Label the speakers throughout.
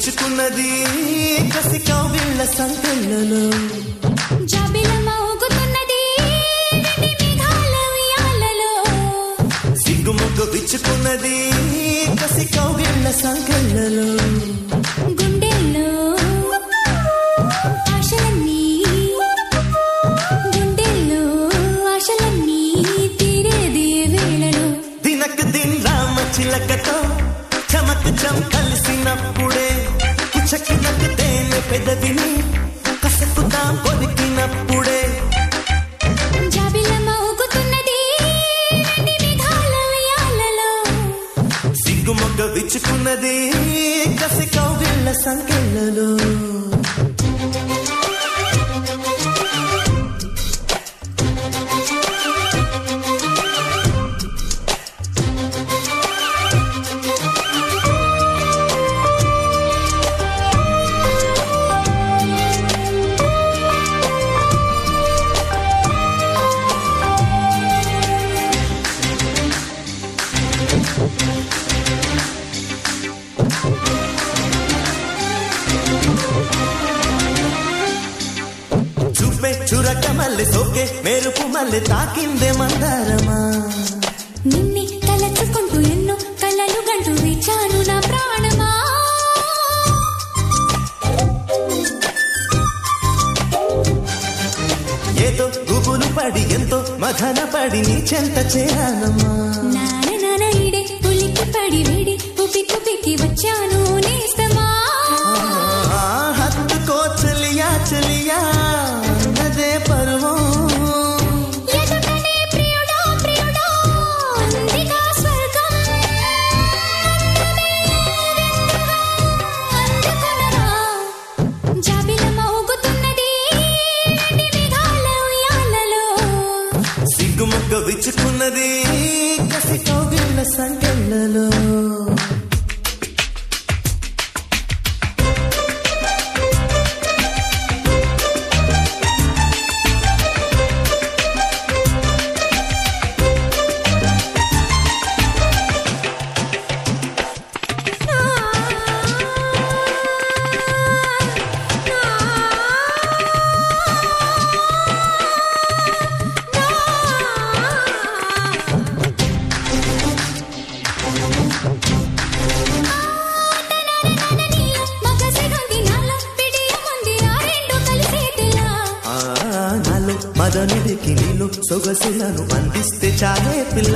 Speaker 1: విచ్చుకున్నది కసి కౌగిళ్ళ సంకెళ్ళలో
Speaker 2: జాబిలమ్మ ఊగుతున్నది వెండి మేఘాల ఉయ్యాలలో
Speaker 1: సిగ్గుముగ్గు విచ్చుకున్నది కసి కౌగిళ్ళ సంకెళ్ళలో
Speaker 2: గుండెల్లో ఆశలన్నీ గుండెల్లో ఆశలన్నీ తీరేది వేళలో
Speaker 1: దినక్ దిన్ రామ చిలకతో చమక్ చం కలిసినప్పుడే పుచ్చకినకు తేనె పెదవిని కసకుతాం కొరికినప్పుడే
Speaker 2: జాబిలమ్మ ఊగుతున్నది వెండి మేఘాల ఉయ్యాలలో
Speaker 1: సిగ్గుమొగ్గ విచ్చుకున్నది కసి కౌగిళ్ళ సంకెళ్ళలో చూపే చురక మల్లె సోకే మెరుపు మల్లె తాకిందే మందారమా
Speaker 2: నిన్ని తలచుకుంటూ ఎన్నో కలలు గంటూ విచాను నా ప్రాణమా
Speaker 1: ఏదో గుబులు పడి ఎంతో మథన పడి నీ చెంత చేరానమ్మా
Speaker 2: నాన నాన ఇడే ఉలికి పడి విడి ఉపి కుపికి వచ్చాను నేస్తమా
Speaker 1: ఆ, హత్తుకో చలియా చలియా అదే పరువం
Speaker 2: ఎదుటనే ప్రియుడా ప్రియుడా అందిగా స్వర్గం అందుకొనరా జాబిలమ్మ ఊగుతున్నది వెండి మేఘాల ఉయ్యాలలో
Speaker 1: సిగ్గుముగ్గ విచ్చుకున్నది కసి కౌగిళ్ళ సంకెళ్ళలో ఆ, నాలో మదనుడికి నీళ్ళు సొగసులను అందిస్తే చాలే పిల్ల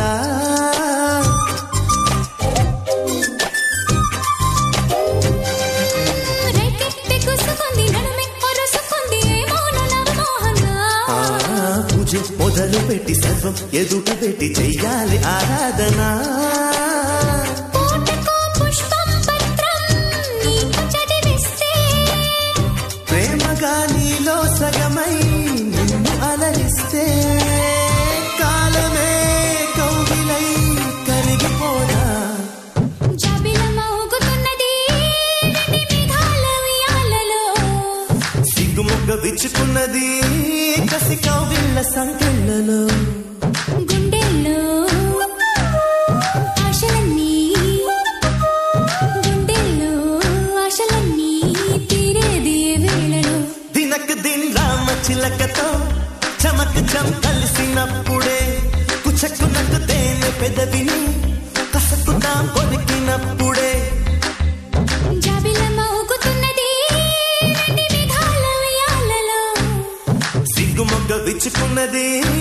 Speaker 1: ఆ, పూజ మొదలు పెట్టి సర్వం ఎదుట పెట్టి చెయ్యాలి ఆరాధన ప్రేమగా నీలో సగమై నిన్ను అలరిస్తే కాలమే కౌగిలై కరిగిపోదా సిగ్గుముగ్గ విచ్చుకున్నది కసి కౌగిళ్ళ సంకెళ్ళలో
Speaker 2: గుండెల్లో ఆశలన్నీ గుండెల్లో ఆశలన్నీ తీరేది వేళలో
Speaker 1: దినక్ దిన్ రామ చిలకతో చమక్ చం కలిసినప్పుడే కుచక్కునకు తేనె పెదవిని కసకుతాం కొరికినప్పుడే
Speaker 2: జాబిలమ్మ ఊగుతున్నది వెండి మేఘాల ఉయ్యాలలో
Speaker 1: సిగ్గుమొగ్గ విచ్చుకున్నది